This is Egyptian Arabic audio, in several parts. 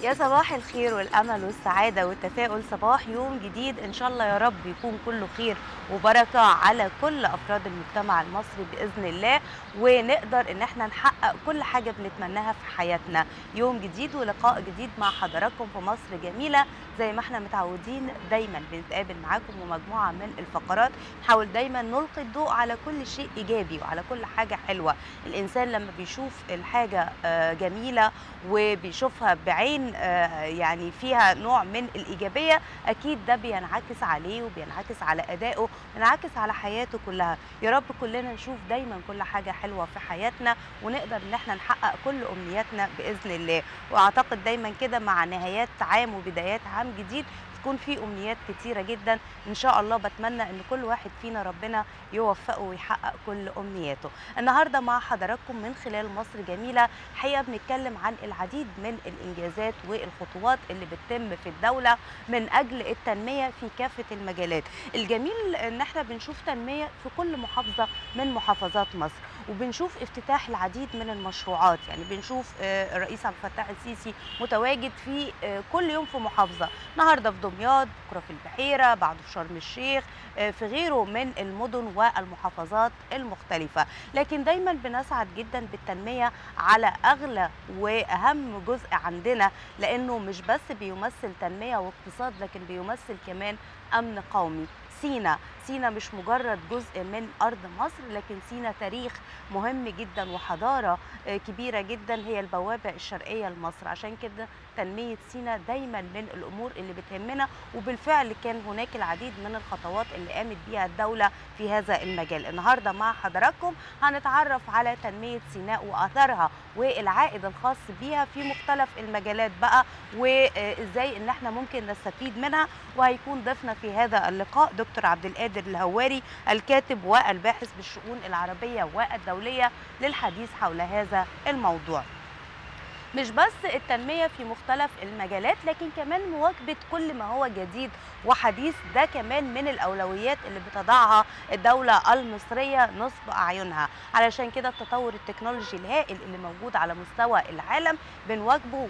يا صباح الخير والامل والسعاده والتفاؤل صباح يوم جديد ان شاء الله يا رب يكون كله خير وبركه على كل افراد المجتمع المصري باذن الله ونقدر ان احنا نحقق كل حاجه بنتمناها في حياتنا يوم جديد ولقاء جديد مع حضراتكم في مصر جميله زي ما احنا متعودين دايما بنتقابل معاكم ومجموعه من الفقرات نحاول دايما نلقي الضوء على كل شيء ايجابي وعلى كل حاجه حلوه الانسان لما بيشوف الحاجه آه، جميله وبيشوفها بعين آه، يعني فيها نوع من الايجابيه اكيد ده بينعكس عليه وبينعكس على ادائه بينعكس على حياته كلها يا رب كلنا نشوف دايما كل حاجه حلوه في حياتنا ونقدر ان احنا نحقق كل امنياتنا باذن الله واعتقد دايما كده مع نهايات عام وبدايات عام جديد تكون في امنيات كتيره جدا ان شاء الله بتمنى ان كل واحد فينا ربنا يوفقه ويحقق كل امنياته النهارده مع حضراتكم من خلال مصر جميله الحقيقه بنتكلم عن العديد من الانجازات والخطوات اللي بتتم في الدوله من اجل التنميه في كافه المجالات الجميل ان احنا بنشوف تنميه في كل محافظه من محافظات مصر وبنشوف افتتاح العديد من المشروعات يعني بنشوف آه، الرئيس عبد الفتاح السيسي متواجد في آه، كل يوم في محافظه النهارده في دمياط بكره في البحيره بعده في شرم الشيخ آه، في غيره من المدن والمحافظات المختلفه لكن دايما بنسعد جدا بالتنميه على اغلى واهم جزء عندنا لانه مش بس بيمثل تنميه واقتصاد لكن بيمثل كمان امن قومي سينا سينا مش مجرد جزء من ارض مصر لكن سينا تاريخ مهم جدا وحضاره آه، كبيره جدا هي البوابه الشرقيه لمصر عشان كده تنميه سينا دايما من الامور اللي بتهمنا وبالفعل كان هناك العديد من الخطوات اللي قامت بيها الدوله في هذا المجال النهارده مع حضراتكم هنتعرف على تنميه سيناء واثرها والعائد الخاص بيها في مختلف المجالات بقى وازاي ان احنا ممكن نستفيد منها وهيكون ضيفنا في هذا اللقاء دكتور عبد القادر الهواري الكاتب والباحث بالشؤون العربيه والدوليه للحديث حول هذا الموضوع مش بس التنمية في مختلف المجالات لكن كمان مواكبة كل ما هو جديد وحديث ده كمان من الأولويات اللي بتضعها الدولة المصرية نصب أعينها علشان كده التطور التكنولوجي الهائل اللي موجود على مستوى العالم بنواكبه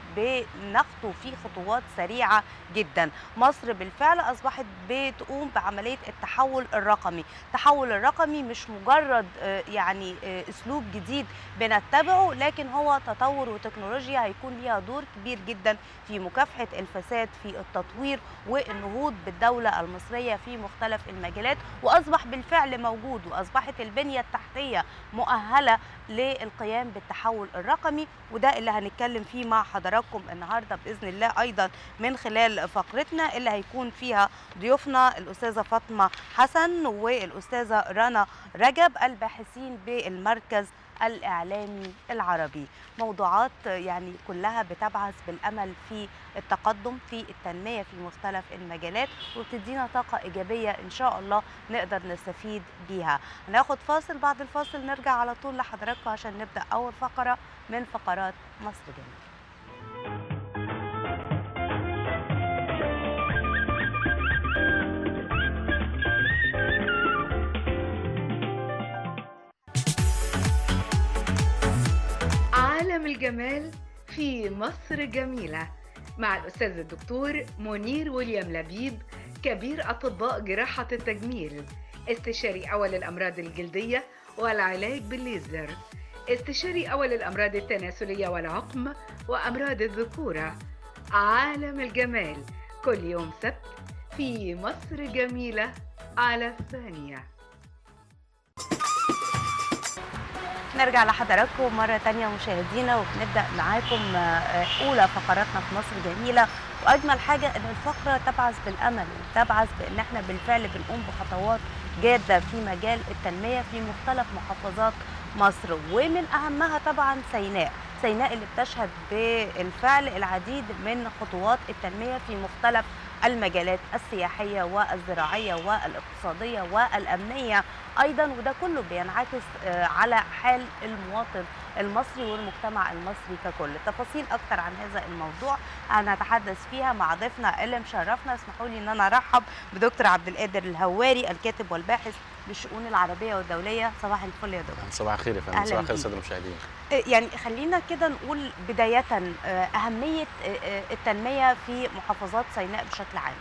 وبنخطو فيه خطوات سريعة جدا مصر بالفعل أصبحت بتقوم بعملية التحول الرقمي التحول الرقمي مش مجرد آه، يعني آه، أسلوب جديد بنتبعه لكن هو تطور وتكنولوجيا هيكون ليها دور كبير جدا في مكافحة الفساد في التطوير والنهوض بالدولة المصرية في مختلف المجالات وأصبح بالفعل موجود وأصبحت البنية التحتية مؤهلة للقيام بالتحول الرقمي وده اللي هنتكلم فيه مع حضراتكم النهارده باذن الله ايضا من خلال فقرتنا اللي هيكون فيها ضيوفنا الاستاذه فاطمه حسن والاستاذه رنا رجب الباحثين بالمركز الاعلامي العربي موضوعات يعني كلها بتبعث بالامل في التقدم في التنميه في مختلف المجالات وبتدينا طاقه ايجابيه ان شاء الله نقدر نستفيد بيها هناخد فاصل بعد الفاصل نرجع على طول لحضراتكم عشان نبدا اول فقره من فقرات مصر جميله عالم الجمال في مصر جميلة مع الأستاذ الدكتور منير ويليام لبيب كبير أطباء جراحة التجميل استشاري أول الأمراض الجلدية والعلاج بالليزر استشاري أول الأمراض التناسلية والعقم وأمراض الذكورة عالم الجمال كل يوم سبت في مصر جميلة على الثانية نرجع لحضراتكم مرة تانية مشاهدينا وبنبدأ معاكم آه، أولى فقراتنا في مصر جميلة وأجمل حاجة إن الفقرة تبعث بالأمل وتبعث بإن إحنا بالفعل بنقوم بخطوات جادة في مجال التنمية في مختلف محافظات مصر ومن أهمها طبعا سيناء سيناء اللي بتشهد بالفعل العديد من خطوات التنمية في مختلف المجالات السياحية والزراعية والاقتصادية والأمنية أيضا وده كله بينعكس آه، على حال المواطن المصري والمجتمع المصري ككل تفاصيل اكتر عن هذا الموضوع هنتحدث فيها مع ضيفنا اللي مشرفنا اسمحوا لي ان انا ارحب بدكتور عبد القادر الهواري الكاتب والباحث بالشؤون العربيه والدوليه صباح الفل يا دكتور صباح الخير يا فندم أهلاً صباح الخير بيك. الساده المشاهدين يعني خلينا كده نقول بدايه آه، اهميه آه، آه، التنميه في محافظات سيناء بشكل عام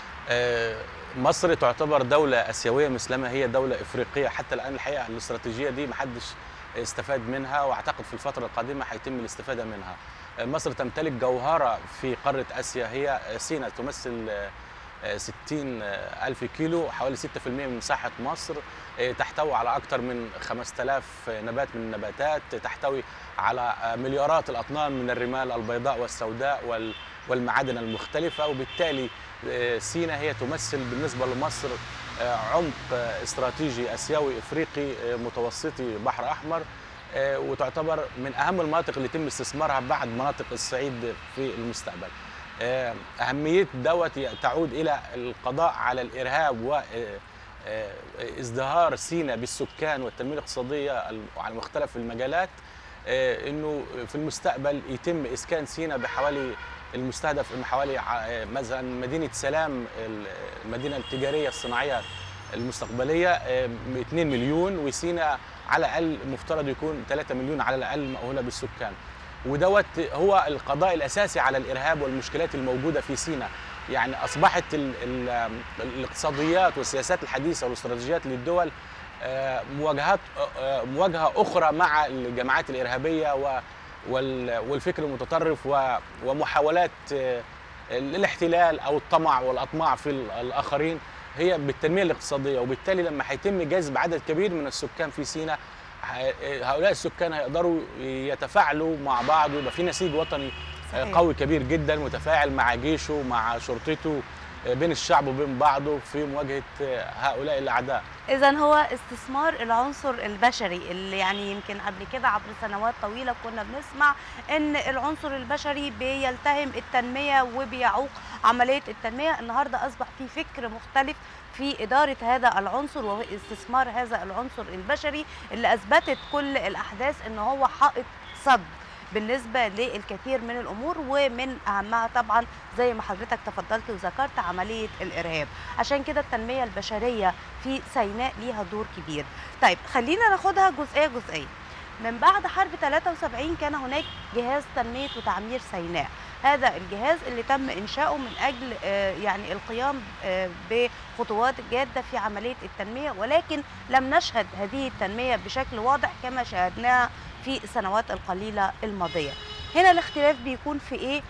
آه، مصر تعتبر دوله اسيويه مثلما هي دوله افريقيه حتى الان الحقيقه الاستراتيجيه دي محدش استفاد منها واعتقد في الفتره القادمه هيتم الاستفاده منها آه، مصر تمتلك جوهره في قاره اسيا هي سيناء تمثل آه، آه، 60 ألف كيلو حوالي 6% من مساحة مصر آه، تحتوي على أكثر من 5000 نبات من النباتات تحتوي على آه، مليارات الأطنان من الرمال البيضاء والسوداء وال- والمعادن المختلفة وبالتالي آه، سيناء هي تمثل بالنسبة لمصر آه، عمق آه، استراتيجي أسيوي إفريقي آه، متوسطي بحر أحمر آه، وتعتبر من أهم المناطق اللي يتم استثمارها بعد مناطق الصعيد في المستقبل آه، أهمية دوت تعود إلى القضاء على الإرهاب و آه، آه، ازدهار سيناء بالسكان والتنمية الاقتصادية ال- على مختلف المجالات آه، انه في المستقبل يتم اسكان سيناء بحوالي المستهدف ان حوالي ع- آه، مثلا مدينه سلام ال- المدينه التجاريه الصناعيه المستقبليه آه، 2 مليون وسيناء على الاقل مفترض يكون 3 مليون على الاقل مأهوله بالسكان ودوت هو القضاء الاساسي على الارهاب والمشكلات الموجوده في سيناء يعني اصبحت ال ال الاقتصاديات والسياسات الحديثه والاستراتيجيات للدول آه، مواجهات آه، مواجهه اخرى مع الجماعات الارهابيه و وال- والفكر المتطرف و- ومحاولات آه، الاحتلال او الطمع والاطماع في ال- الاخرين هي بالتنميه الاقتصاديه وبالتالي لما هيتم جذب عدد كبير من السكان في سيناء ه- هؤلاء السكان هيقدروا يتفاعلوا مع بعض ويبقى في نسيج وطني آه، صحيح. قوي كبير جدا متفاعل مع جيشه مع شرطته آه، بين الشعب وبين بعضه في مواجهه آه، هؤلاء الاعداء اذا هو استثمار العنصر البشري اللي يعني يمكن قبل كده عبر سنوات طويله كنا بنسمع ان العنصر البشري بيلتهم التنميه وبيعوق عمليه التنميه النهارده اصبح في فكر مختلف في إدارة هذا العنصر واستثمار هذا العنصر البشري اللي أثبتت كل الأحداث أن هو حائط صد بالنسبة للكثير من الأمور ومن أهمها طبعا زي ما حضرتك تفضلت وذكرت عملية الإرهاب عشان كده التنمية البشرية في سيناء ليها دور كبير طيب خلينا ناخدها جزئية جزئية من بعد حرب 73 كان هناك جهاز تنمية وتعمير سيناء هذا الجهاز اللي تم إنشاؤه من أجل آه، يعني القيام آه، بخطوات جادة في عملية التنمية ولكن لم نشهد هذه التنمية بشكل واضح كما شاهدناها في السنوات القليلة الماضية هنا الاختلاف بيكون في إيه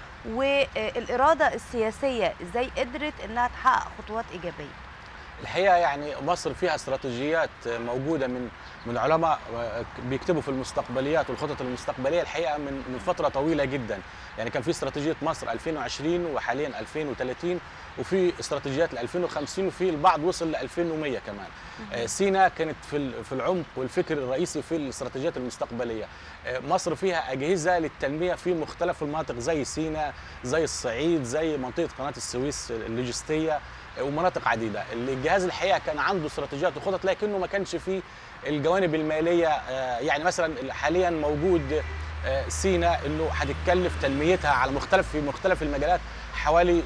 والإرادة السياسية إزاي قدرت إنها تحقق خطوات إيجابية الحقيقه يعني مصر فيها استراتيجيات موجوده من من علماء بيكتبوا في المستقبليات والخطط المستقبليه الحقيقه من من فتره طويله جدا يعني كان في استراتيجيه مصر 2020 وحاليا 2030 وفي استراتيجيات ل 2050 وفي البعض وصل ل 2100 كمان آه، سينا كانت في ال- في العمق والفكر الرئيسي في الاستراتيجيات المستقبليه آه، مصر فيها اجهزه للتنميه في مختلف المناطق زي سينا زي الصعيد زي منطقه قناه السويس اللوجستيه ومناطق عديده الجهاز الحقيقه كان عنده استراتيجيات وخطط لكنه ما كانش فيه الجوانب الماليه آه، يعني مثلا حاليا موجود آه، سينا انه هتتكلف تنميتها على مختلف في مختلف المجالات حوالي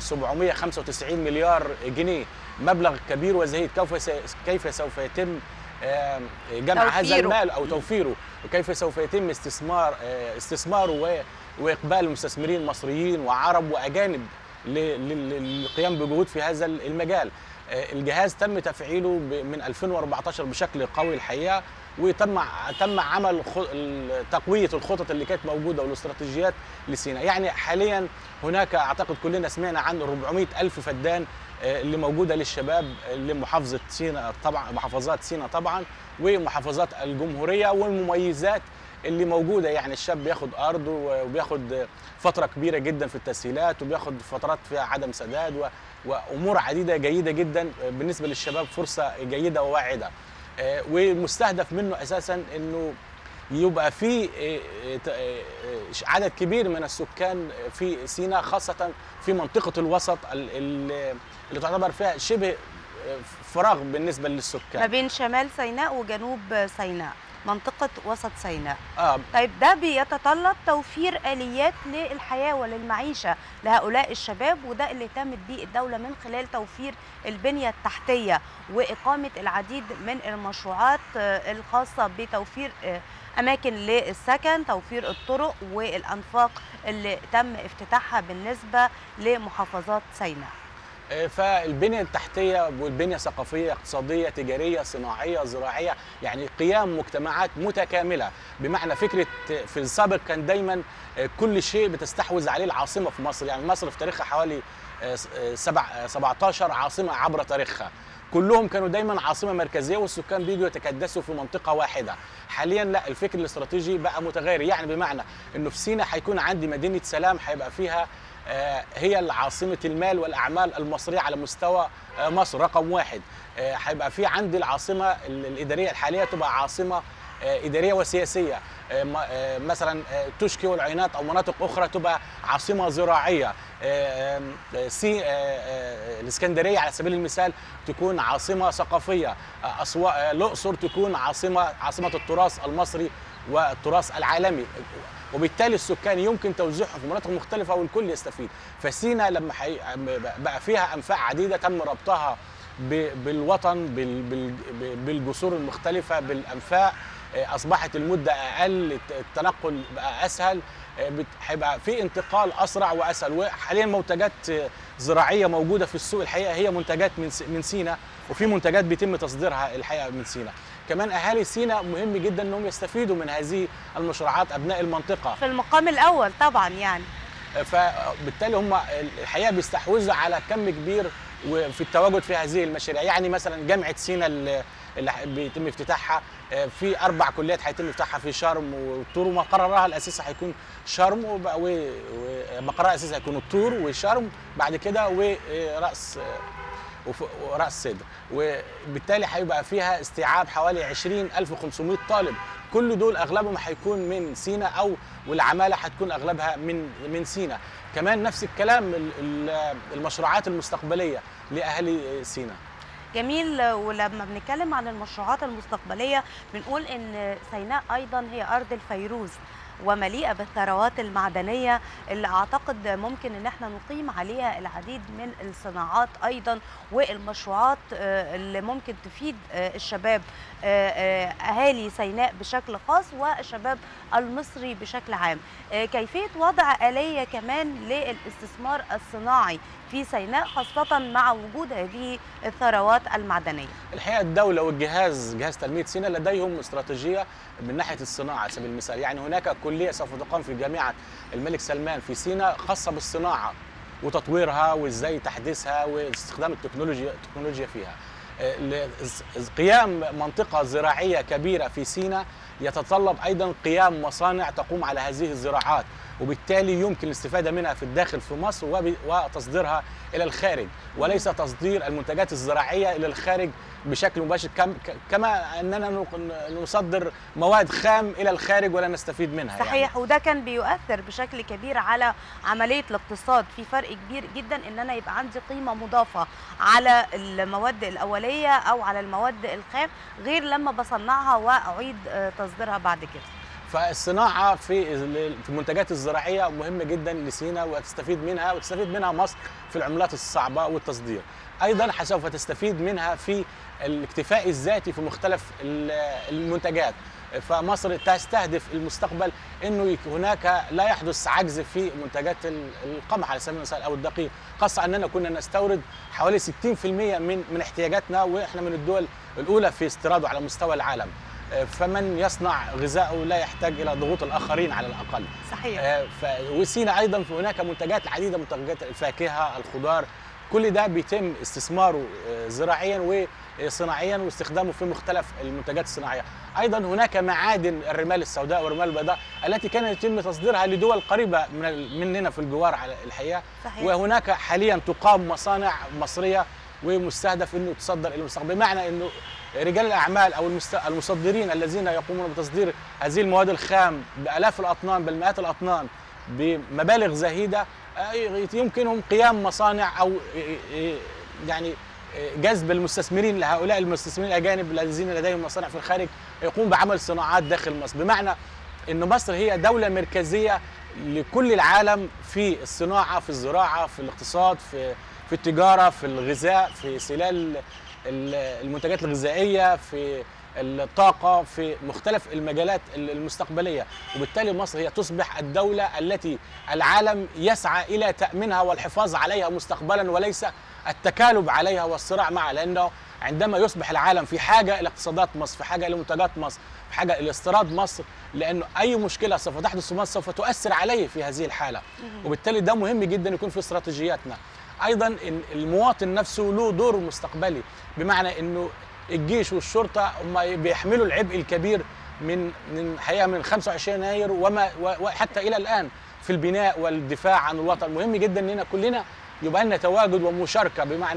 795 مليار جنيه مبلغ كبير وزهيد كيف س- كيف سوف يتم آه، جمع هذا توفيره. المال او توفيره وكيف سوف يتم استثمار آه، استثماره و- واقبال المستثمرين مصريين وعرب واجانب ل- ل- للقيام بجهود في هذا المجال آه، الجهاز تم تفعيله ب- من 2014 بشكل قوي الحقيقه وتم تم عمل خ- ال- تقويه الخطط اللي كانت موجوده والاستراتيجيات لسيناء يعني حاليا هناك اعتقد كلنا سمعنا عن 400 الف فدان آه، اللي موجوده للشباب لمحافظه سيناء طبعا محافظات سيناء طبعا ومحافظات الجمهوريه والمميزات اللي موجوده يعني الشاب بياخد ارض وبياخد فتره كبيره جدا في التسهيلات وبياخد فترات فيها عدم سداد و- وامور عديده جيده جدا بالنسبه للشباب فرصه جيده وواعده آه، والمستهدف منه اساسا انه يبقى في آه، آه، ت- آه، آه، عدد كبير من السكان في سيناء خاصه في منطقه الوسط ال- ال- اللي تعتبر فيها شبه آه، فراغ بالنسبه ما للسكان بين شمال سيناء وجنوب سيناء منطقه وسط سيناء اه طيب ده بيتطلب توفير اليات للحياه وللمعيشه لهؤلاء الشباب وده اللي اهتمت بيه الدوله من خلال توفير البنيه التحتيه واقامه العديد من المشروعات آه، الخاصه بتوفير آه، اماكن للسكن توفير الطرق والانفاق اللي تم افتتاحها بالنسبه لمحافظات سيناء آه، فالبنية التحتية والبنية ثقافية اقتصادية تجارية صناعية زراعية يعني قيام مجتمعات متكاملة بمعنى فكرة آه، في السابق كان دايما آه، كل شيء بتستحوذ عليه العاصمة في مصر يعني مصر في تاريخها حوالي آه، س- آه، سبع آه، 17 عاصمة عبر تاريخها كلهم كانوا دايما عاصمة مركزية والسكان بيجوا يتكدسوا في منطقة واحدة حاليا لا الفكر الاستراتيجي بقى متغير يعني بمعنى انه في سينا هيكون عندي مدينة سلام هيبقى فيها آه، هي عاصمة المال والأعمال المصرية على مستوى آه، مصر رقم واحد آه، هيبقى في عندي العاصمة ال- الإدارية الحالية تبقى عاصمة آه، إدارية وسياسية آه، م- آه، مثلا آه، تشكي والعينات أو مناطق أخرى تبقى عاصمة زراعية آه، آه، سي آه، آه، الإسكندرية على سبيل المثال تكون عاصمة ثقافية آه، أسوا- آه، الأقصر تكون عاصمة عاصمة التراث المصري والتراث العالمي وبالتالي السكان يمكن توزيعهم في مناطق مختلفة والكل يستفيد فسينا لما حي... بقى فيها أنفاق عديدة تم ربطها ب... بالوطن بال... بال... بالجسور المختلفة بالأنفاق آه، أصبحت المدة أقل الت- التنقل بقى أسهل آه، بت- هيبقى في انتقال أسرع وأسهل وحاليا منتجات آه، زراعية موجودة في السوق الحقيقة هي منتجات من س... من سينا وفي منتجات بيتم تصديرها الحقيقة من سينا كمان أهالي سينا مهم جدا أنهم يستفيدوا من هذه المشروعات أبناء المنطقة في المقام الاول طبعا يعني فبالتالي هم الحقيقه بيستحوذوا على كم كبير وفي التواجد في هذه المشاريع يعني مثلا جامعه سينا اللي اللي بيتم افتتاحها آه، في اربع كليات هيتم افتتاحها في شرم والطور ومقررها الاساسي هيكون شرم وب- و- ومقرها الاساسي هيكون الطور وشرم بعد كده وراس وف- وراس سدر وبالتالي هيبقى فيها استيعاب حوالي 20500 طالب كل دول اغلبهم هيكون من سينا او والعماله هتكون اغلبها من من سينا كمان نفس الكلام ال- ال- المشروعات المستقبليه لاهالي سينا جميل ولما بنتكلم عن المشروعات المستقبلية بنقول إن سيناء أيضا هي أرض الفيروز ومليئة بالثروات المعدنية اللي أعتقد ممكن إن احنا نقيم عليها العديد من الصناعات أيضا والمشروعات آه، اللي ممكن تفيد آه، الشباب آه، آه، أهالي سيناء بشكل خاص والشباب المصري بشكل عام آه، كيفية وضع آلية كمان للاستثمار الصناعي في سيناء خاصة مع وجود هذه الثروات المعدنية الحقيقه الدوله والجهاز جهاز تنميه سينا لديهم استراتيجيه من ناحيه الصناعه على سبيل المثال يعني هناك كليه سوف تقام في جامعه الملك سلمان في سينا خاصه بالصناعه وتطويرها وازاي تحديثها واستخدام التكنولوجيا التكنولوجيا فيها آه، ل- قيام منطقه زراعيه كبيره في سينا يتطلب ايضا قيام مصانع تقوم على هذه الزراعات وبالتالي يمكن الاستفاده منها في الداخل في مصر وب- وتصديرها الى الخارج وليس تصدير المنتجات الزراعيه الى الخارج بشكل مباشر كم ك- كما اننا نق- نصدر مواد خام الى الخارج ولا نستفيد منها يعني. صحيح وده كان بيؤثر بشكل كبير على عملية الاقتصاد في فرق كبير جدا ان انا يبقى عندي قيمة مضافة على المواد الأولية او على المواد الخام غير لما بصنعها واعيد آه، تصديرها بعد كده فالصناعه في في المنتجات الزراعيه مهمه جدا لسينا وتستفيد منها وتستفيد منها مصر في العملات الصعبه والتصدير ايضا سوف تستفيد منها في الاكتفاء الذاتي في مختلف ال- المنتجات فمصر تستهدف المستقبل انه يك- هناك لا يحدث عجز في منتجات ال- القمح على سبيل المثال او الدقيق خاصه اننا كنا نستورد حوالي 60% من من احتياجاتنا واحنا من الدول الاولى في استيراده على مستوى العالم فمن يصنع غذاءه لا يحتاج الى ضغوط الاخرين على الاقل صحيح آه، ف... وسينا ايضا في هناك منتجات عديده منتجات الفاكهه الخضار كل ده بيتم استثماره آه، زراعيا وصناعيا واستخدامه في مختلف المنتجات الصناعيه ايضا هناك معادن الرمال السوداء والرمال البيضاء التي كان يتم تصديرها لدول قريبه من ال- مننا في الجوار على الحقيقه صحيح وهناك حاليا تقام مصانع مصريه ومستهدف انه تصدر الى المستقبل بمعنى انه رجال الاعمال او المست- المصدرين الذين يقومون بتصدير هذه المواد الخام بالاف الاطنان بل مئات الاطنان بمبالغ زهيده آه، يمكنهم قيام مصانع او آه، آه، يعني جذب المستثمرين لهؤلاء المستثمرين الاجانب الذين لديهم مصانع في الخارج يقوم بعمل صناعات داخل مصر بمعنى ان مصر هي دوله مركزيه لكل العالم في الصناعه في الزراعه في الاقتصاد في في التجاره في الغذاء في سلال ال- المنتجات الغذائيه في الطاقه في مختلف المجالات المستقبليه وبالتالي مصر هي تصبح الدوله التي العالم يسعى الى تامينها والحفاظ عليها مستقبلا وليس التكالب عليها والصراع معها لانه عندما يصبح العالم في حاجه الى اقتصادات مصر في حاجه الى منتجات مصر في حاجه الى استيراد مصر لانه اي مشكله سوف تحدث في مصر سوف تؤثر عليه في هذه الحاله وبالتالي ده مهم جدا يكون في استراتيجياتنا ايضا إن المواطن نفسه له دور مستقبلي بمعنى انه الجيش والشرطه هم بيحملوا العبء الكبير من من حقيقه من 25 يناير وما و- وحتى الى الان في البناء والدفاع عن الوطن مهم جدا اننا كلنا يبقى لنا تواجد ومشاركه بمعنى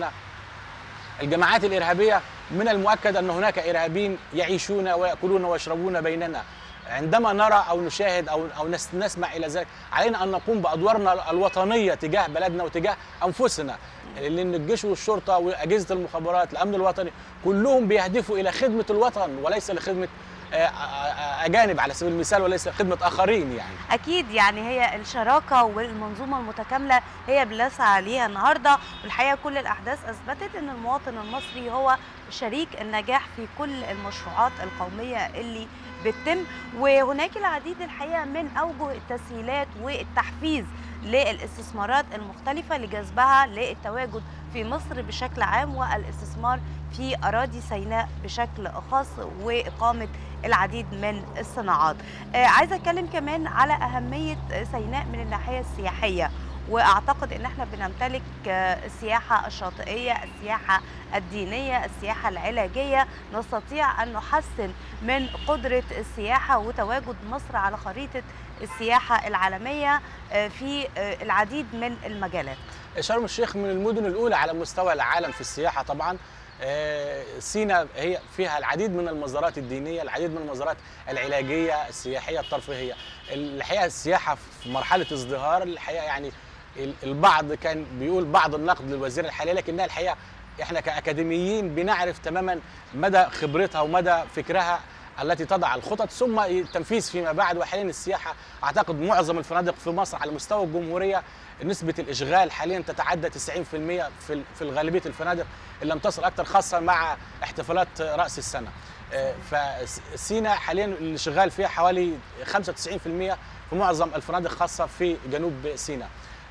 الجماعات الارهابيه من المؤكد ان هناك ارهابيين يعيشون وياكلون ويشربون بيننا عندما نرى او نشاهد او او نس- نسمع الى ذلك علينا ان نقوم بادوارنا الوطنيه تجاه بلدنا وتجاه انفسنا لان الجيش والشرطه واجهزه المخابرات الامن الوطني كلهم بيهدفوا الى خدمه الوطن وليس لخدمه آه، آه، آه، اجانب على سبيل المثال وليس خدمه اخرين يعني اكيد يعني هي الشراكه والمنظومه المتكامله هي بنسعى ليها النهارده والحقيقه كل الاحداث اثبتت ان المواطن المصري هو شريك النجاح في كل المشروعات القوميه اللي بتتم وهناك العديد الحقيقه من اوجه التسهيلات والتحفيز للاستثمارات المختلفه لجذبها للتواجد في مصر بشكل عام والاستثمار في اراضي سيناء بشكل خاص واقامه العديد من الصناعات آه، عايزه اتكلم كمان على اهميه سيناء من الناحيه السياحيه واعتقد ان احنا بنمتلك آه، السياحه الشاطئيه السياحه الدينيه السياحه العلاجيه نستطيع ان نحسن من قدره السياحه وتواجد مصر على خريطه السياحه العالميه آه، في آه، العديد من المجالات شرم الشيخ من المدن الاولى على مستوى العالم في السياحه طبعا آه، سينا هي فيها العديد من المزارات الدينيه العديد من المزارات العلاجيه السياحيه الترفيهيه الحقيقه السياحه في مرحله ازدهار الحقيقه يعني ال- البعض كان بيقول بعض النقد للوزير الحالي لكنها الحقيقه احنا كاكاديميين بنعرف تماما مدى خبرتها ومدى فكرها التي تضع الخطط ثم التنفيذ فيما بعد وحاليا السياحه اعتقد معظم الفنادق في مصر على مستوى الجمهوريه نسبه الاشغال حاليا تتعدى 90% في ال- في غالبيه الفنادق ان لم تصل اكثر خاصه مع احتفالات راس السنه آه، فسينا حاليا الاشغال فيها حوالي 95% في معظم الفنادق خاصه في جنوب سيناء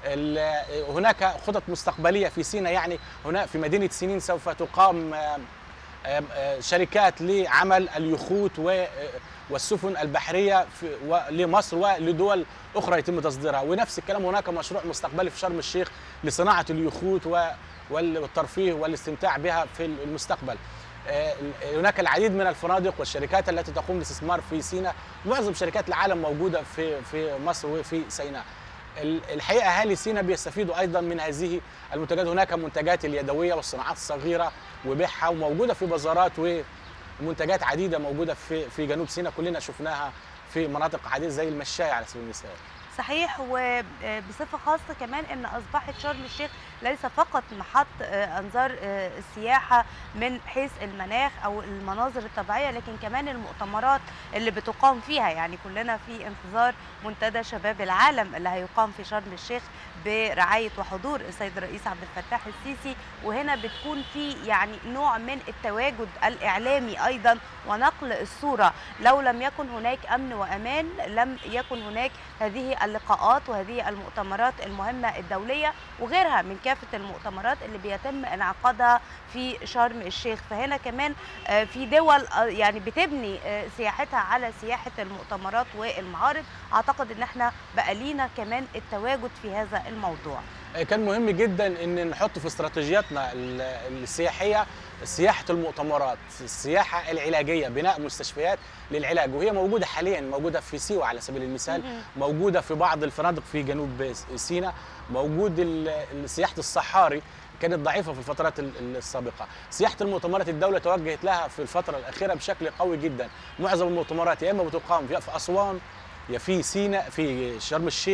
ال- هناك خطط مستقبليه في سيناء يعني هنا في مدينه سنين سوف تقام آم، آم، آه، شركات لعمل اليخوت و- والسفن البحريه في و- لمصر ولدول اخرى يتم تصديرها ونفس الكلام هناك مشروع مستقبلي في شرم الشيخ لصناعه اليخوت و- وال- والترفيه والاستمتاع بها في المستقبل آه، هناك العديد من الفنادق والشركات التي تقوم بالاستثمار في سيناء معظم شركات العالم موجوده في في مصر وفي سيناء ال- الحقيقه اهالي سيناء بيستفيدوا ايضا من هذه المنتجات هناك منتجات اليدويه والصناعات الصغيره وبيعها وموجوده في بازارات ومنتجات عديده موجوده في في جنوب سيناء كلنا شفناها في مناطق عديده زي المشاية على سبيل المثال صحيح وبصفه خاصه كمان ان اصبحت شرم الشيخ ليس فقط محط آه، انظار آه، السياحه من حيث المناخ او المناظر الطبيعيه لكن كمان المؤتمرات اللي بتقام فيها يعني كلنا في انتظار منتدى شباب العالم اللي هيقام في شرم الشيخ برعايه وحضور السيد الرئيس عبد الفتاح السيسي وهنا بتكون في يعني نوع من التواجد الاعلامي ايضا ونقل الصوره لو لم يكن هناك امن وامان لم يكن هناك هذه اللقاءات وهذه المؤتمرات المهمه الدوليه وغيرها من كافه المؤتمرات اللي بيتم انعقادها في شرم الشيخ فهنا كمان آه، في دول آه، يعني بتبني آه، سياحتها على سياحه المؤتمرات والمعارض اعتقد ان احنا بقى لينا كمان التواجد في هذا الموضوع كان مهم جدا ان نحط في استراتيجياتنا ال- السياحيه سياحه المؤتمرات السياحه العلاجيه بناء مستشفيات للعلاج وهي موجوده حاليا موجوده في سيوه على سبيل المثال مهم. موجوده في بعض الفنادق في جنوب سيناء موجود ال- ال- سياحه الصحاري كانت ضعيفه في الفترات ال- ال- السابقه سياحه المؤتمرات الدوله توجهت لها في الفتره الاخيره بشكل قوي جدا معظم المؤتمرات يا اما بتقام يا في اسوان يا في سيناء في شرم الشيخ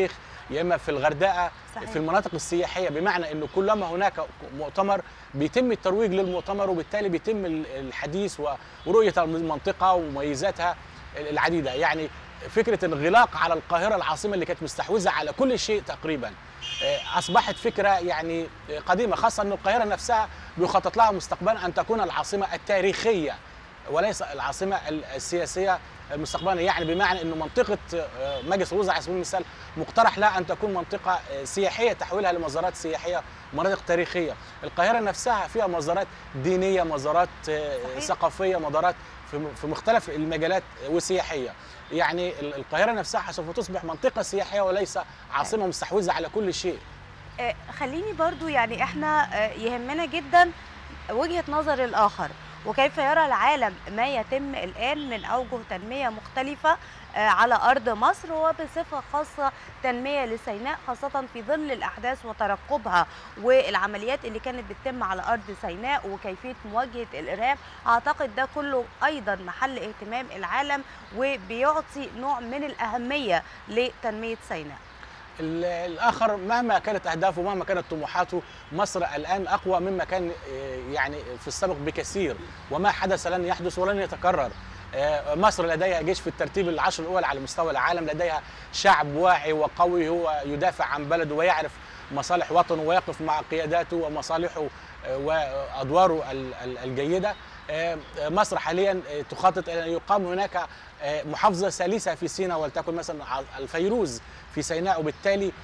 يا اما في الغردقه صحيح. في المناطق السياحيه بمعنى انه كلما هناك مؤتمر بيتم الترويج للمؤتمر وبالتالي بيتم ال- الحديث و- ورؤيه المنطقه ومميزاتها العديده يعني فكره الانغلاق على القاهره العاصمه اللي كانت مستحوذه على كل شيء تقريبا آه، اصبحت فكره يعني قديمه خاصه ان القاهره نفسها بيخطط لها مستقبلا ان تكون العاصمه التاريخيه وليس العاصمه ال- السياسيه مستقبلا يعني بمعنى انه منطقه آه، مجلس الوزراء على سبيل المثال مقترح لها ان تكون منطقه آه، سياحيه تحويلها لمزارات سياحيه ومناطق تاريخيه القاهره نفسها فيها مزارات دينيه مزارات آه، صحيح. ثقافيه مزارات في في مختلف المجالات وسياحيه يعني ال- القاهره نفسها سوف تصبح منطقه سياحيه وليس عاصمه مستحوذه على كل شيء آه، خليني برضو يعني احنا آه، يهمنا جدا وجهة نظر الآخر وكيف يرى العالم ما يتم الآن من أوجه تنمية مختلفة آه، على أرض مصر وبصفة خاصة تنمية لسيناء خاصة في ظل الأحداث وترقبها والعمليات اللي كانت بتتم على أرض سيناء وكيفية مواجهة الإرهاب أعتقد ده كله أيضا محل اهتمام العالم وبيعطي نوع من الأهمية لتنمية سيناء ال- الاخر مهما كانت اهدافه مهما كانت طموحاته مصر الان اقوى مما كان آه، يعني في السابق بكثير وما حدث لن يحدث ولن يتكرر آه، مصر لديها جيش في الترتيب العشر الاول على مستوى العالم لديها شعب واعي وقوي هو يدافع عن بلده ويعرف مصالح وطنه ويقف مع قياداته ومصالحه آه، وادواره ال- ال- الجيده آه، مصر حاليا آه، تخطط الى ان يقام هناك آه، محافظه ثالثه في سيناء ولتكن مثلا ع- الفيروز في سيناء وبالتالي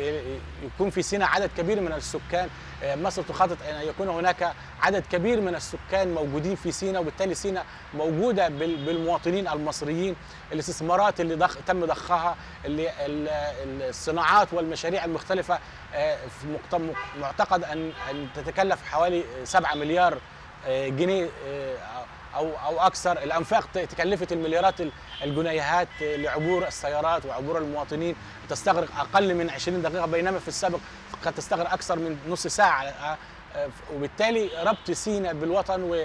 يكون في سيناء عدد كبير من السكان مصر تخطط ان يكون هناك عدد كبير من السكان موجودين في سيناء وبالتالي سيناء موجوده بال- بالمواطنين المصريين الاستثمارات اللي ضخ تم ضخها اللي ال- ال- الصناعات والمشاريع المختلفه آه، في مقت- معتقد ان ان تتكلف حوالي 7 مليار آه، جنيه آه، او او اكثر الانفاق ت- تكلفت المليارات ال- الجنيهات لعبور السيارات وعبور المواطنين تستغرق اقل من 20 دقيقه بينما في السابق قد تستغرق اكثر من نص ساعه آه، آه، وبالتالي ربط سيناء بالوطن و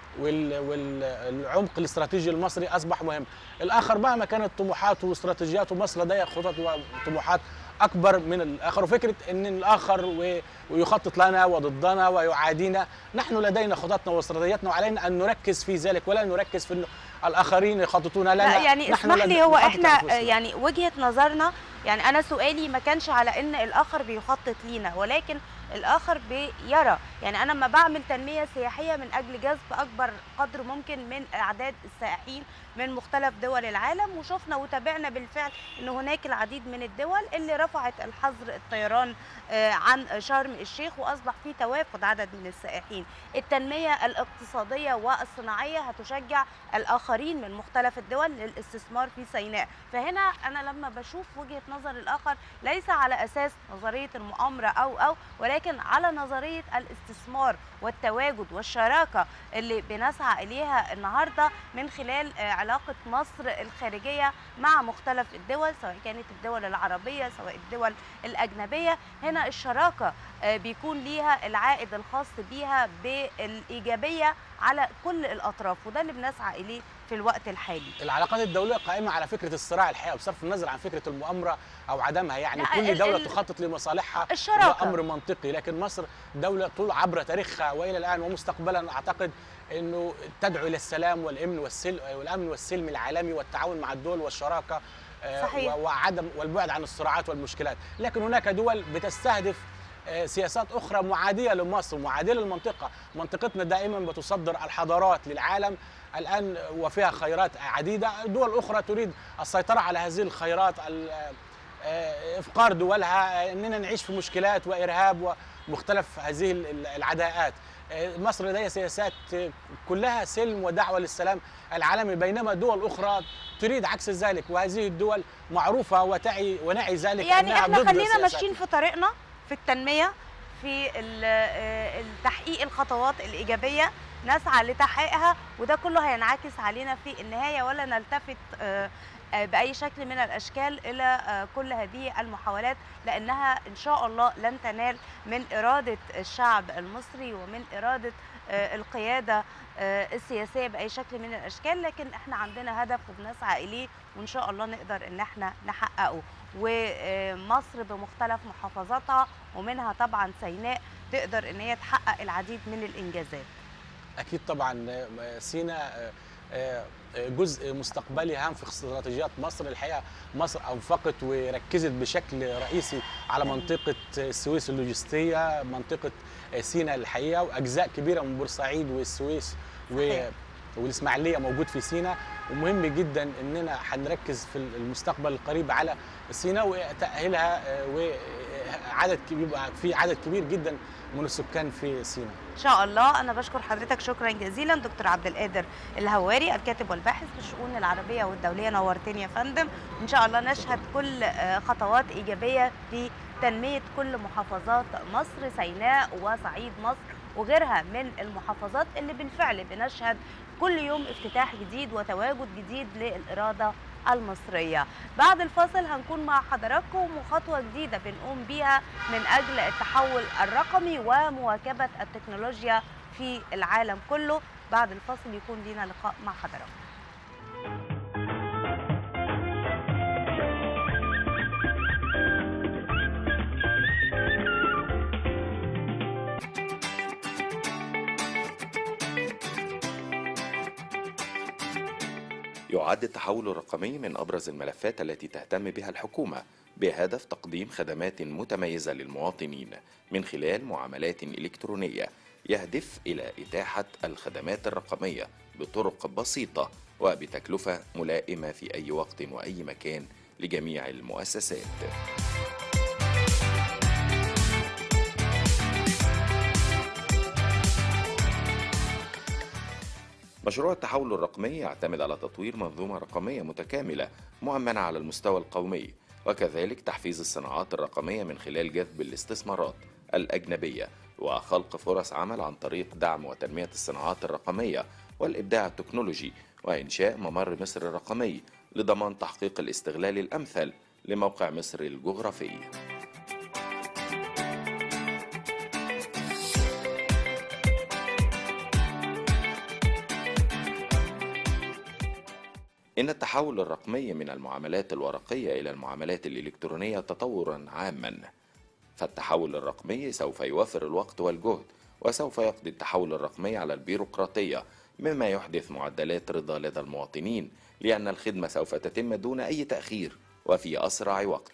والعمق الاستراتيجي المصري اصبح مهم. الاخر مهما كانت طموحاته واستراتيجياته مصر لديها خطط وطموحات اكبر من الاخر وفكره ان الاخر و- ويخطط لنا وضدنا ويعادينا نحن لدينا خططنا واستراتيجياتنا وعلينا ان نركز في ذلك ولا نركز في انه الاخرين يخططون لنا لا يعني نحن اسمح لن لي هو نخطط احنا أنفسنا. يعني وجهة نظرنا يعني انا سؤالي ما كانش على ان الاخر بيخطط لينا ولكن الاخر بيرى يعني انا لما بعمل تنميه سياحيه من اجل جذب اكبر قدر ممكن من اعداد السائحين من مختلف دول العالم وشفنا وتابعنا بالفعل ان هناك العديد من الدول اللي رفعت الحظر الطيران آه، عن شرم الشيخ واصبح في توافد عدد من السائحين التنميه الاقتصاديه والصناعيه هتشجع الاخرين من مختلف الدول للاستثمار في سيناء فهنا انا لما بشوف وجهه نظر الاخر ليس على اساس نظريه المؤامره او او ولكن على نظريه الاستثمار والتواجد والشراكه اللي بنسعى اليها النهارده من خلال آه، علاقه مصر الخارجيه مع مختلف الدول سواء كانت الدول العربيه سواء الدول الاجنبيه هنا الشراكه آه، بيكون ليها العائد الخاص بيها بالايجابيه على كل الاطراف وده اللي بنسعى اليه في الوقت الحالي العلاقات الدوليه قائمه على فكره الصراع الحقيقه بصرف النظر عن فكره المؤامره او عدمها يعني لا، كل ال- دوله ال- تخطط لمصالحها الشراكة. ده امر منطقي لكن مصر دوله طول عبر تاريخها والى الان ومستقبلا اعتقد انه تدعو الى السلام والامن والسلم والامن والسلم العالمي والتعاون مع الدول والشراكه آه، صحيح. و- وعدم والبعد عن الصراعات والمشكلات لكن هناك دول بتستهدف آه، سياسات اخرى معاديه لمصر معاديه للمنطقه منطقتنا دائما بتصدر الحضارات للعالم الان وفيها خيرات عديده دول اخرى تريد السيطره على هذه الخيرات ال- آه، افقار دولها اننا نعيش في مشكلات وارهاب ومختلف هذه ال- ال- العداءات آه، مصر لديها سياسات آه، كلها سلم ودعوه للسلام العالمي بينما دول اخرى تريد عكس ذلك وهذه الدول معروفه وتعي ونعي ذلك يعني أنها احنا ضد خلينا السياسات. ماشيين في طريقنا في التنميه في ال- آه، التحقيق الخطوات الايجابيه نسعى لتحقيقها وده كله هينعكس علينا في النهايه ولا نلتفت آه، آه، باي شكل من الاشكال الى آه، كل هذه المحاولات لانها ان شاء الله لن تنال من اراده الشعب المصري ومن اراده آه، القياده آه، السياسيه باي شكل من الاشكال لكن احنا عندنا هدف وبنسعى اليه وان شاء الله نقدر ان احنا نحققه ومصر بمختلف محافظاتها ومنها طبعا سيناء تقدر ان هي تحقق العديد من الانجازات اكيد طبعا آه، سينا آه، آه، جزء مستقبلي هام في استراتيجيات مصر الحقيقه مصر انفقت وركزت بشكل رئيسي على منطقه السويس اللوجستيه منطقه سينا الحقيقه واجزاء كبيره من بورسعيد والسويس و صحيح. والاسماعيليه موجود في سينا ومهم جدا اننا هنركز في المستقبل القريب على سينا وتاهيلها آه، وعدد كبير يبقى في عدد كبير جدا من السكان في سينا ان شاء الله انا بشكر حضرتك شكرا جزيلا دكتور عبد القادر الهواري الكاتب والباحث في الشؤون العربيه والدوليه نورتني يا فندم ان شاء الله نشهد كل آه، خطوات ايجابيه في تنميه كل محافظات مصر سيناء وصعيد مصر وغيرها من المحافظات اللي بالفعل بنشهد كل يوم افتتاح جديد وتواجد جديد للاراده المصريه بعد الفاصل هنكون مع حضراتكم وخطوه جديده بنقوم بيها من اجل التحول الرقمي ومواكبه التكنولوجيا في العالم كله بعد الفاصل يكون لنا لقاء مع حضراتكم يعد التحول الرقمي من أبرز الملفات التي تهتم بها الحكومة بهدف تقديم خدمات متميزة للمواطنين من خلال معاملات إلكترونية يهدف إلى إتاحة الخدمات الرقمية بطرق بسيطة وبتكلفة ملائمة في أي وقت وأي مكان لجميع المؤسسات. مشروع التحول الرقمي يعتمد على تطوير منظومة رقمية متكاملة مؤمنة على المستوى القومي وكذلك تحفيز الصناعات الرقمية من خلال جذب الاستثمارات الأجنبية وخلق فرص عمل عن طريق دعم وتنمية الصناعات الرقمية والإبداع التكنولوجي وإنشاء ممر مصر الرقمي لضمان تحقيق الاستغلال الأمثل لموقع مصر الجغرافي. إن التحول الرقمي من المعاملات الورقية إلى المعاملات الإلكترونية تطورا عاما فالتحول الرقمي سوف يوفر الوقت والجهد وسوف يقضي التحول الرقمي على البيروقراطية مما يحدث معدلات رضا لدى المواطنين لأن الخدمة سوف تتم دون أي تأخير وفي أسرع وقت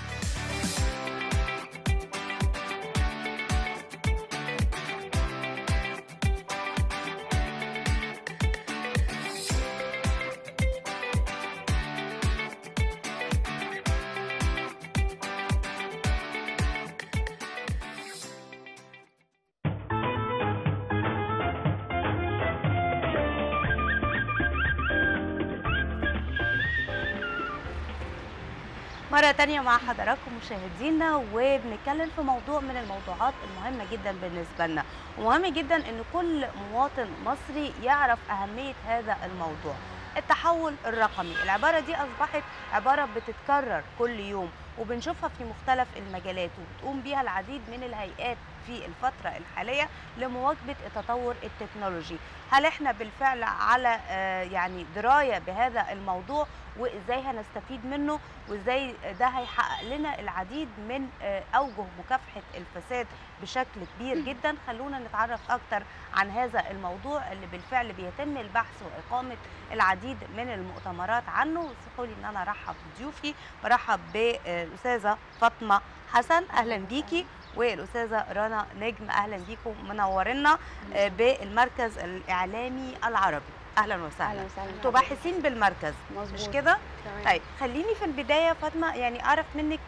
مرة تانية مع حضراتكم مشاهدينا وبنتكلم في موضوع من الموضوعات المهمة جدا بالنسبة لنا ومهم جدا ان كل مواطن مصري يعرف أهمية هذا الموضوع التحول الرقمي العبارة دي أصبحت عبارة بتتكرر كل يوم وبنشوفها في مختلف المجالات وبتقوم بيها العديد من الهيئات في الفترة الحالية لمواكبة التطور التكنولوجي هل احنا بالفعل على آه، يعني دراية بهذا الموضوع وازاي هنستفيد منه وازاي ده هيحقق لنا العديد من آه، اوجه مكافحه الفساد بشكل كبير جدا خلونا نتعرف اكتر عن هذا الموضوع اللي بالفعل بيتم البحث واقامه العديد من المؤتمرات عنه واسمحوا لي ان انا ارحب بضيوفي برحب بالاستاذه فاطمه حسن اهلا بيكي والاستاذه رنا نجم اهلا بيكم منورنا آه، بالمركز الاعلامي العربي اهلا وسهلا اهلا وسهلا انتوا باحثين بالمركز مظبوط مش كده تمام. طيب خليني في البدايه يا فاطمه يعني اعرف منك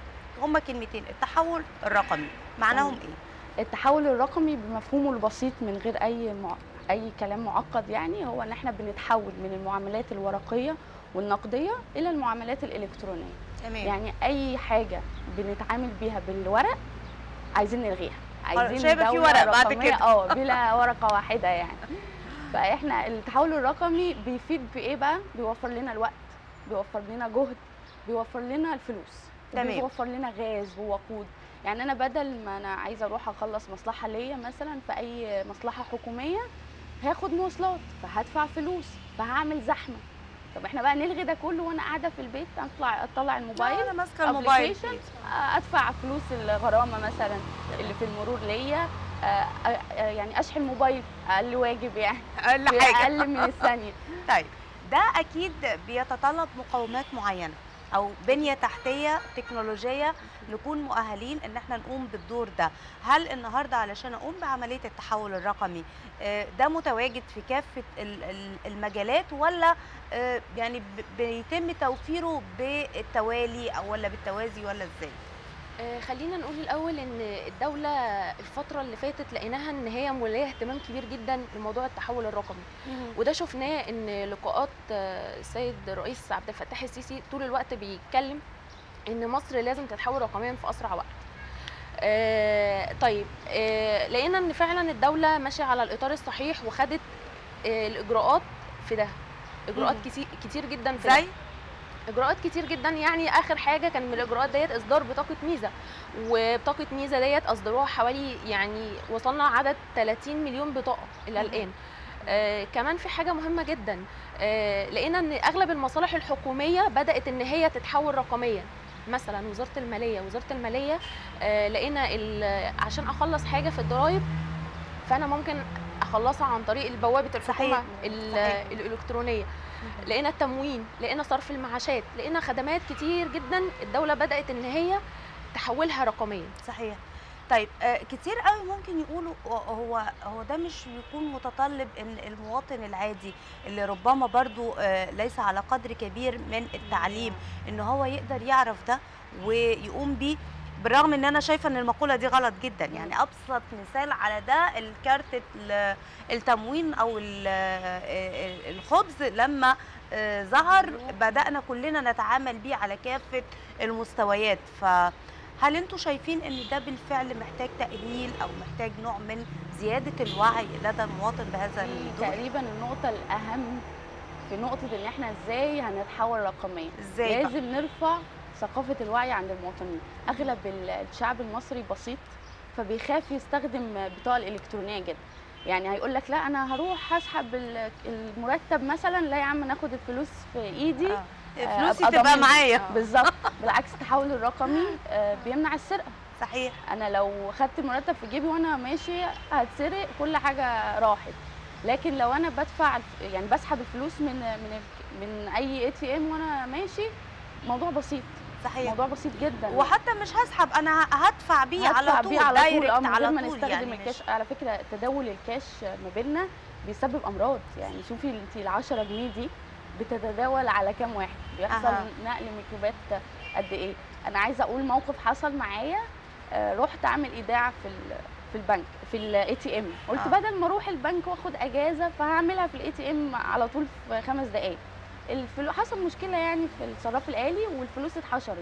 هما كلمتين التحول الرقمي معناهم تمام. ايه التحول الرقمي بمفهومه البسيط من غير اي مع... اي كلام معقد يعني هو ان احنا بنتحول من المعاملات الورقيه والنقديه الى المعاملات الالكترونيه تمام يعني اي حاجه بنتعامل بيها بالورق عايزين نلغيها عايزين شايفة في دولة ورق بعد رقمية، كده. اه بلا ورقه واحده يعني فاحنا التحول الرقمي بيفيد بايه بقى بيوفر لنا الوقت بيوفر لنا جهد بيوفر لنا الفلوس تمام. بيوفر لنا غاز ووقود يعني انا بدل ما انا عايزه اروح اخلص مصلحه ليا مثلا في اي مصلحه حكوميه هاخد مواصلات فهدفع فلوس فهعمل زحمه طب احنا بقى نلغي ده كله وانا قاعده في البيت اطلع اطلع الموبايل انا ماسكه الموبايل application، ادفع فلوس الغرامه مثلا اللي في المرور ليا آه، آه، آه، يعني اشحن موبايل اقل واجب يعني اقل في حاجه اقل من الثانيه طيب ده اكيد بيتطلب مقومات معينه او بنيه تحتيه تكنولوجيه نكون مؤهلين ان احنا نقوم بالدور ده هل النهارده علشان اقوم بعمليه التحول الرقمي آه، ده متواجد في كافه ال- ال- المجالات ولا آه، يعني ب- بيتم توفيره بالتوالي او ولا بالتوازي ولا ازاي آه، خلينا نقول الاول ان الدوله الفتره اللي فاتت لقيناها ان هي موليه اهتمام كبير جدا لموضوع التحول الرقمي وده شفناه ان لقاءات آه، السيد الرئيس عبد الفتاح السيسي طول الوقت بيتكلم ان مصر لازم تتحول رقميا في اسرع وقت آه، طيب آه، لقينا ان فعلا الدوله ماشيه على الاطار الصحيح وخدت آه، الاجراءات في ده اجراءات مم. كتير كتير جدا في ده. زي اجراءات كتير جدا يعني اخر حاجه كان من الاجراءات ديت اصدار بطاقه ميزه وبطاقه ميزه ديت اصدروها حوالي يعني وصلنا عدد 30 مليون بطاقه الى مم. الان آه كمان في حاجه مهمه جدا آه لقينا ان اغلب المصالح الحكوميه بدات ان هي تتحول رقميا مثلا وزاره الماليه وزاره الماليه آه لقينا ال- عشان اخلص حاجه في الضرايب فانا ممكن اخلصها عن طريق بوابه الحكومه صحيح. ال- صحيح. الالكترونيه لقينا التموين لقينا صرف المعاشات لقينا خدمات كتير جدا الدوله بدات ان هي تحولها رقميا صحيح طيب آه، كتير قوي ممكن يقولوا هو هو ده مش بيكون متطلب ان المواطن العادي اللي ربما برضو آه، ليس على قدر كبير من التعليم ان هو يقدر يعرف ده ويقوم بيه بالرغم ان انا شايفه ان المقوله دي غلط جدا يعني ابسط مثال على ده الكارت ال- التموين او ال- آه، الخبز لما آه، ظهر بدانا كلنا نتعامل بيه على كافه المستويات ف هل انتوا شايفين ان ده بالفعل محتاج تأهيل او محتاج نوع من زيادة الوعي لدى المواطن بهذا دي الدور؟ تقريبا النقطه الاهم في نقطه ان احنا ازاي هنتحول رقميا ازاي بقى؟ لازم نرفع ثقافه الوعي عند المواطنين اغلب ال- الشعب المصري بسيط فبيخاف يستخدم بطاقه الالكترونيه جدا يعني هيقول لك لا انا هروح هسحب ال- المرتب مثلا لا يا عم ناخد الفلوس في ايدي آه. آه، فلوسي أبقى تبقى ضامن. معايا بالظبط بالعكس التحول الرقمي آه، بيمنع السرقه صحيح انا لو خدت المرتب في جيبي وانا ماشي هتسرق كل حاجه راحت لكن لو انا بدفع الف- يعني بسحب الفلوس من من من اي اي تي ام وانا ماشي موضوع بسيط صحيح موضوع بسيط جدا وحتى مش هسحب انا ه- هدفع بيه هدفع على طول بيه على طول دايركت اه من على غير ما طول نستخدم يعني الكاش مش على فكره تداول الكاش ما بيننا بيسبب امراض يعني شوفي انت ال 10 جنيه دي بتتداول على كام واحد بيحصل أها. نقل ميكروبات قد ايه انا عايزه اقول موقف حصل معايا آه، رحت اعمل ايداع في ال- في البنك في الاي تي ام قلت آه. بدل ما اروح البنك واخد اجازه فهعملها في الاي تي ام على طول في خمس دقائق الفلو... حصل مشكله يعني في الصراف الالي والفلوس اتحشرت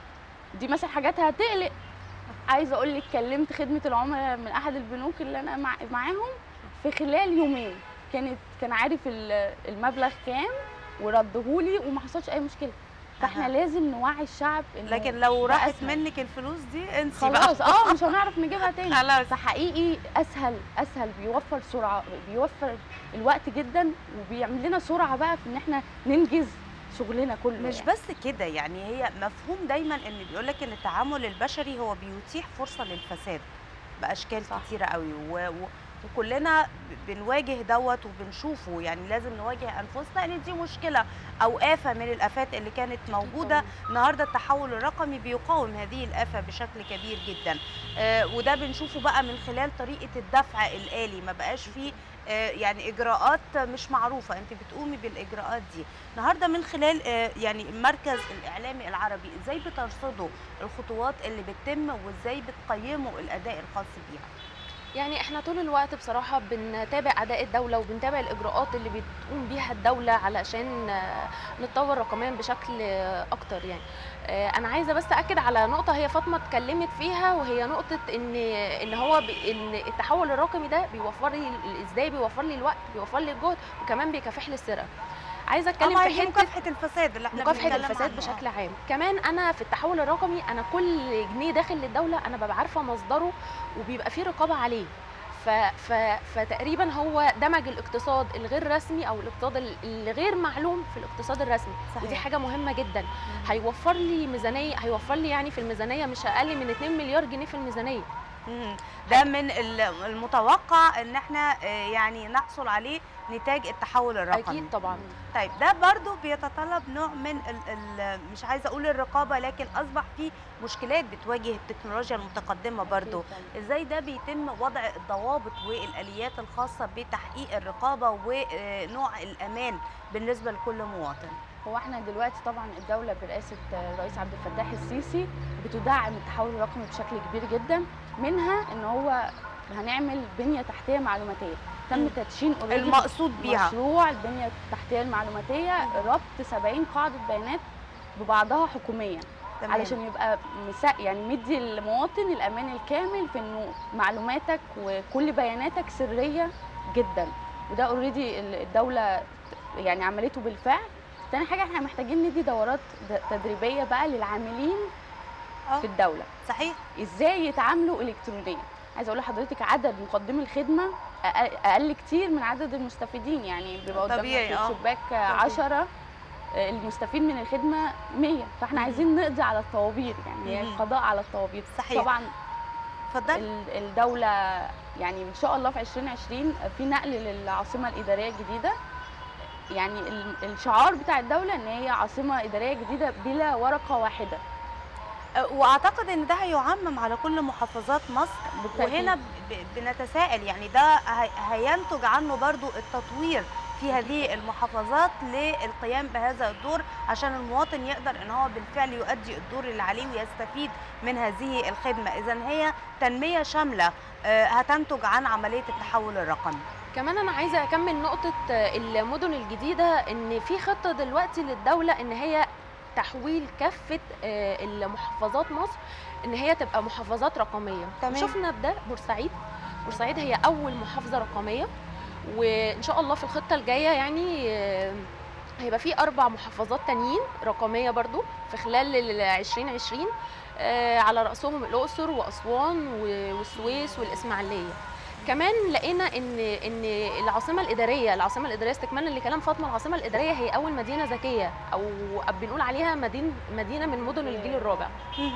دي مثلا حاجات هتقلق عايزه اقول لك كلمت خدمه العملاء من احد البنوك اللي انا مع... معاهم في خلال يومين كانت كان عارف ال- المبلغ كام وردهولي وما حصلش اي مشكله فاحنا أها. لازم نوعي الشعب إنه لكن لو ده راحت أسهل. منك الفلوس دي انسي بقى خلاص اه مش هنعرف نجيبها تاني خلاص فحقيقي اسهل اسهل بيوفر سرعه بيوفر الوقت جدا وبيعمل لنا سرعه بقى في ان احنا ننجز شغلنا كله مش يعني. بس كده يعني هي مفهوم دايما ان بيقول لك ان التعامل البشري هو بيتيح فرصه للفساد باشكال صح. كتيره قوي و... و... وكلنا ب- بنواجه دوت وبنشوفه يعني لازم نواجه انفسنا ان دي مشكله او افه من الافات اللي كانت موجوده النهارده التحول الرقمي بيقاوم هذه الافه بشكل كبير جدا آه وده بنشوفه بقى من خلال طريقه الدفع الالي ما بقاش فيه آه يعني اجراءات مش معروفه انت بتقومي بالاجراءات دي النهارده من خلال آه، يعني المركز الاعلامي العربي ازاي بترصدوا الخطوات اللي بتتم وازاي بتقيموا الاداء الخاص بيها يعني احنا طول الوقت بصراحة بنتابع أداء الدولة وبنتابع الإجراءات اللي بتقوم بيها الدولة علشان آه، نتطور رقميا بشكل آه، أكتر يعني آه، أنا عايزة بس أكد على نقطة هي فاطمة اتكلمت فيها وهي نقطة إن إن هو ب... إن التحول الرقمي ده بيوفر لي إزاي بيوفر لي الوقت بيوفر لي الجهد وكمان بيكافح لي السرقة عايزه اتكلم طبعا في دي حته مكافحه الفساد اللي احنا مكافحه بنتكلم الفساد عنه. بشكل عام كمان انا في التحول الرقمي انا كل جنيه داخل للدوله انا ببقى عارفه مصدره وبيبقى فيه رقابه عليه ف... ف... فتقريبا هو دمج الاقتصاد الغير رسمي او الاقتصاد ال- اللي غير معلوم في الاقتصاد الرسمي صحيح. ودي حاجه مهمه جدا هيوفر لي ميزانيه هيوفر لي يعني في الميزانيه مش اقل من 2 مليار جنيه في الميزانيه مم. ده من ال- المتوقع ان احنا آه، يعني نحصل عليه نتاج التحول الرقمي اكيد طبعا طيب ده برضو بيتطلب نوع من ال ال مش عايزه اقول الرقابه لكن اصبح في مشكلات بتواجه التكنولوجيا المتقدمه برضو ازاي ده بيتم وضع الضوابط والاليات الخاصه بتحقيق الرقابه ونوع الامان بالنسبه لكل مواطن هو احنا دلوقتي طبعا الدوله برئاسه الرئيس عبد الفتاح السيسي بتدعم التحول الرقمي بشكل كبير جدا منها ان هو هنعمل بنيه تحتيه معلوماتيه تم مم. تدشين already المقصود بيها مشروع البنيه التحتيه المعلوماتيه ربط 70 قاعده بيانات ببعضها حكوميا تمام. علشان يبقى مسا يعني مدي المواطن الامان الكامل في انه معلوماتك وكل بياناتك سريه جدا وده اوريدي الدوله يعني عملته بالفعل تاني حاجه احنا محتاجين ندي دورات د- تدريبيه بقى للعاملين آه. في الدوله صحيح ازاي يتعاملوا الكترونيا عايزه اقول لحضرتك عدد مقدمي الخدمه اقل أقل كتير من عدد المستفيدين يعني بيبقى قدامنا طبيعي، في آه. الشباك 10 المستفيد من الخدمه 100 فاحنا مم. عايزين نقضي على الطوابير يعني هي مم. القضاء على الطوابير صحيح. طبعا اتفضل ال- الدوله يعني ان شاء الله في 2020 في نقل للعاصمه الاداريه الجديده يعني ال- الشعار بتاع الدوله ان هي عاصمه اداريه جديده بلا ورقه واحده آه، واعتقد ان ده هيعمم على كل محافظات مصر بالتأكيد. وهنا ب- بنتساءل يعني ده هي- هينتج عنه برضو التطوير في هذه المحافظات للقيام بهذا الدور عشان المواطن يقدر ان هو بالفعل يؤدي الدور اللي عليه ويستفيد من هذه الخدمه اذا هي تنميه شامله آه، هتنتج عن عمليه التحول الرقمي كمان انا عايزه اكمل نقطه المدن الجديده ان في خطه دلوقتي للدوله ان هي تحويل كافه آه، المحافظات مصر ان هي تبقى محافظات رقميه تمام. شفنا بده بورسعيد بورسعيد هي اول محافظه رقميه وان شاء الله في الخطه الجايه يعني آه، هيبقى في اربع محافظات تانيين رقميه برضو في خلال ال 2020 آه، على راسهم الاقصر واسوان و- والسويس والاسماعيليه كمان لقينا ان ان العاصمه الاداريه العاصمه الاداريه استكمالا لكلام فاطمه العاصمه الاداريه هي اول مدينه ذكيه او بنقول عليها مدينه مدينه من مدن الجيل الرابع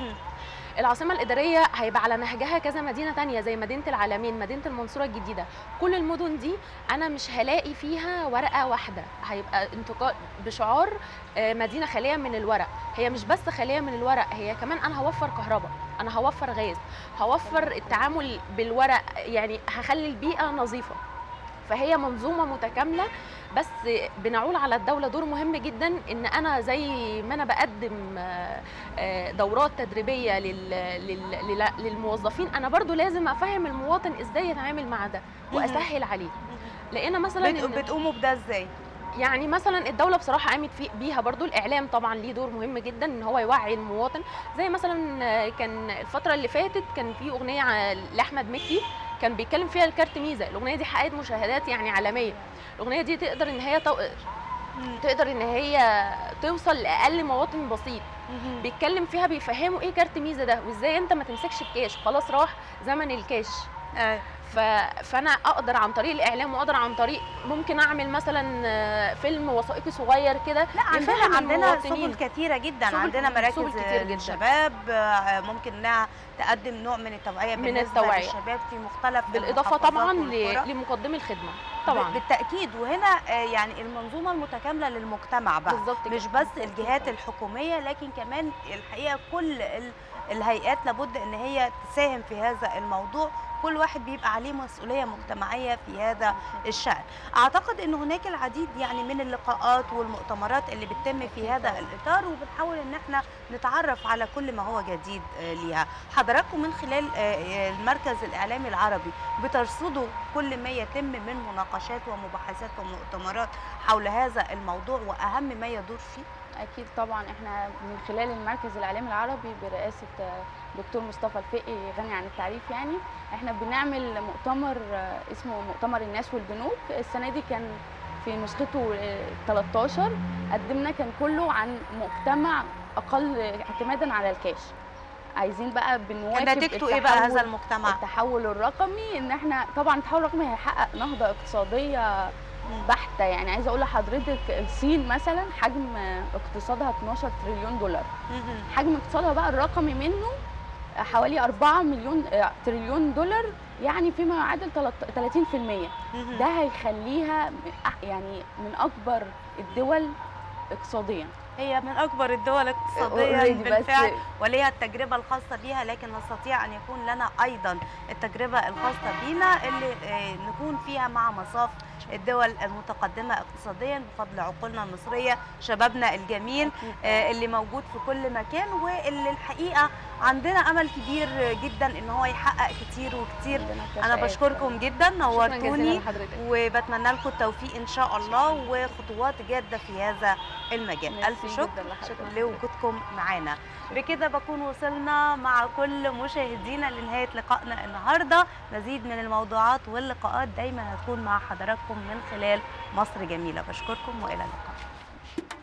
العاصمه الاداريه هيبقى على نهجها كذا مدينه تانية زي مدينه العالمين مدينه المنصوره الجديده كل المدن دي انا مش هلاقي فيها ورقه واحده هيبقى انتقال بشعار آه، مدينه خاليه من الورق هي مش بس خاليه من الورق هي كمان انا هوفر كهرباء انا هوفر غاز هوفر التعامل بالورق يعني هخلي البيئه نظيفه فهي منظومه متكامله بس بنعول على الدوله دور مهم جدا ان انا زي ما انا بقدم آه، آه، دورات تدريبيه لل- لل- لل- للموظفين انا برضو لازم افهم المواطن ازاي يتعامل مع ده واسهل عليه لقينا مثلا بت- إن- بتقوموا بده ازاي يعني مثلا الدوله بصراحه قامت في بيها برضو الاعلام طبعا ليه دور مهم جدا ان هو يوعي المواطن زي مثلا آه، كان الفتره اللي فاتت كان في اغنيه ع- لاحمد مكي كان بيتكلم فيها الكارت ميزه الاغنيه دي حققت مشاهدات يعني عالميه الاغنيه دي تقدر ان هي تو... تقدر ان هي توصل لاقل مواطن بسيط بيتكلم فيها بيفهموا ايه كارت ميزه ده وازاي انت ما تمسكش الكاش خلاص راح زمن الكاش آه، ف... فانا اقدر عن طريق الاعلام واقدر عن طريق ممكن اعمل مثلا آه، فيلم وثائقي صغير كده لا عندنا يفهم عندنا المواطنين. سبل كثيره جدا سبل- عندنا مراكز سبل كتير جدا. للشباب آه، ممكن انها تقدم نوع من التوعيه من بالنسبه التوعية. للشباب في مختلف بالاضافه المحافظات طبعا والقرى. ل... لمقدمي الخدمه ب- طبعا بالتاكيد وهنا آه، يعني المنظومه المتكامله للمجتمع بقى بالظبط مش كده. بس الجهات الحكوميه لكن كمان الحقيقه كل ال- الهيئات لابد ان هي تساهم في هذا الموضوع كل واحد بيبقى عليه مسؤوليه مجتمعيه في هذا الشان اعتقد ان هناك العديد يعني من اللقاءات والمؤتمرات اللي بتتم في هذا الاطار وبنحاول ان احنا نتعرف على كل ما هو جديد آه، ليها حضراتكم من خلال آه، آه، المركز الاعلامي العربي بترصدوا كل ما يتم من مناقشات ومباحثات ومؤتمرات حول هذا الموضوع واهم ما يدور فيه اكيد طبعا احنا من خلال المركز الاعلامي العربي برئاسه آه، دكتور مصطفى الفقي غني عن التعريف يعني احنا بنعمل مؤتمر آه، اسمه مؤتمر الناس والبنوك السنه دي كان في نسخته آه، 13 قدمنا كان كله عن مجتمع اقل اعتمادا على الكاش عايزين بقى بنواكب كان نتيجته ايه بقى هذا التحول- المجتمع التحول الرقمي ان احنا طبعا التحول الرقمي هيحقق نهضه اقتصاديه بحته يعني عايزه اقول لحضرتك الصين مثلا حجم اقتصادها 12 تريليون دولار مهم. حجم اقتصادها بقى الرقمي منه حوالي 4 مليون آه، تريليون دولار يعني فيما يعادل 30% مهم. ده هيخليها م- أح- يعني من اكبر الدول اقتصاديا هي من اكبر الدول اقتصاديا Already، بس بالفعل وليها التجربه الخاصه بيها لكن نستطيع ان يكون لنا ايضا التجربه الخاصه بينا اللي آه، نكون فيها مع مصاف الدول المتقدمه اقتصاديا بفضل عقولنا المصريه شبابنا الجميل آه، اللي موجود في كل مكان واللي الحقيقه عندنا امل كبير جدا ان هو يحقق كتير وكتير عندنا انا كفاءات. بشكركم جدا شكرا نورتوني جزيلا لحضرتك وبتمنى لكم التوفيق ان شاء الله وخطوات جاده في هذا المجال ميرسي الف جداً شكر لحضرتك. لوجودكم معانا بكده بكون وصلنا مع كل مشاهدينا لنهايه لقائنا النهارده مزيد من الموضوعات واللقاءات دايما هتكون مع حضراتكم من خلال مصر جميله بشكركم والى اللقاء